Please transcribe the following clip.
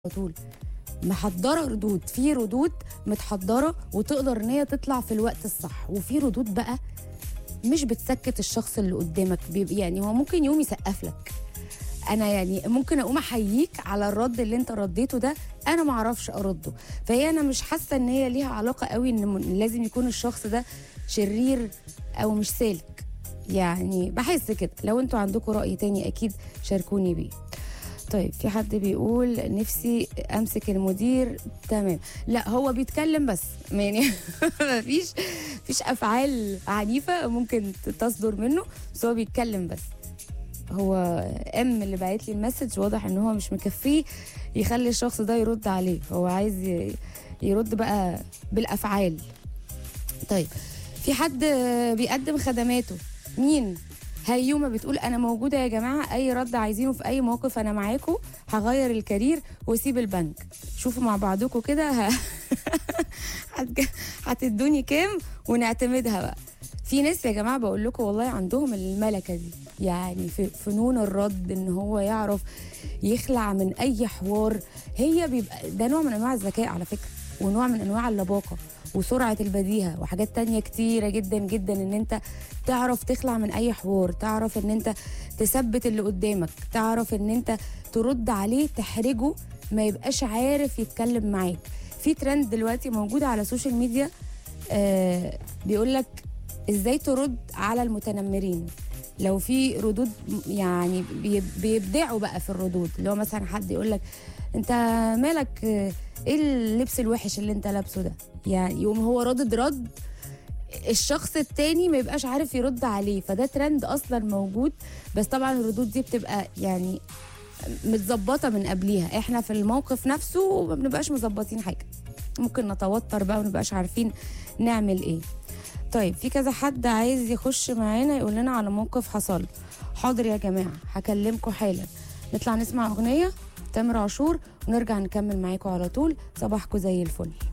على طول محضره ردود في ردود متحضره وتقدر ان هي تطلع في الوقت الصح وفي ردود بقى مش بتسكت الشخص اللي قدامك بيبقى يعني هو ممكن يقوم يسقف لك انا يعني ممكن اقوم احييك على الرد اللي انت رديته ده انا ما اعرفش ارده فهي انا مش حاسه ان هي ليها علاقه قوي ان م- لازم يكون الشخص ده شرير او مش سالك يعني بحس كده لو انتوا عندكم راي تاني اكيد شاركوني بيه طيب في حد بيقول نفسي امسك المدير تمام لا هو بيتكلم بس يعني مفيش مفيش افعال عنيفه ممكن تصدر منه بس هو بيتكلم بس هو ام اللي بعت لي المسج واضح ان هو مش مكفيه يخلي الشخص ده يرد عليه هو عايز ي- يرد بقى بالافعال طيب في حد بيقدم خدماته مين هيومه بتقول انا موجوده يا جماعه اي رد عايزينه في اي موقف انا معاكم هغير الكارير واسيب البنك شوفوا مع بعضكم كده ه- هتج- هتدوني كام ونعتمدها بقى في ناس يا جماعه بقول لكم والله عندهم الملكه دي يعني في فنون الرد ان هو يعرف يخلع من اي حوار هي بيبقى ده نوع من انواع الذكاء على فكره ونوع من انواع اللباقه وسرعه البديهه وحاجات تانية كتيره جدا جدا ان انت تعرف تخلع من اي حوار تعرف ان انت تثبت اللي قدامك تعرف ان انت ترد عليه تحرجه ما يبقاش عارف يتكلم معاك في ترند دلوقتي موجود على السوشيال ميديا آه بيقول لك ازاي ترد على المتنمرين لو في ردود يعني بي- بيبدعوا بقى في الردود اللي هو مثلا حد يقول لك انت مالك آه، ايه اللبس الوحش اللي انت لابسه ده يعني يقوم هو ردد رد الشخص التاني ما يبقاش عارف يرد عليه فده ترند اصلا موجود بس طبعا الردود دي بتبقى يعني متظبطه من قبليها احنا في الموقف نفسه ما بنبقاش مظبطين حاجه ممكن نتوتر بقى ونبقاش عارفين نعمل ايه طيب في كذا حد عايز يخش معانا يقول لنا على موقف حصل حاضر يا جماعه هكلمكم حالا نطلع نسمع اغنيه تامر عاشور ونرجع نكمل معاكم على طول صباحكم زي الفل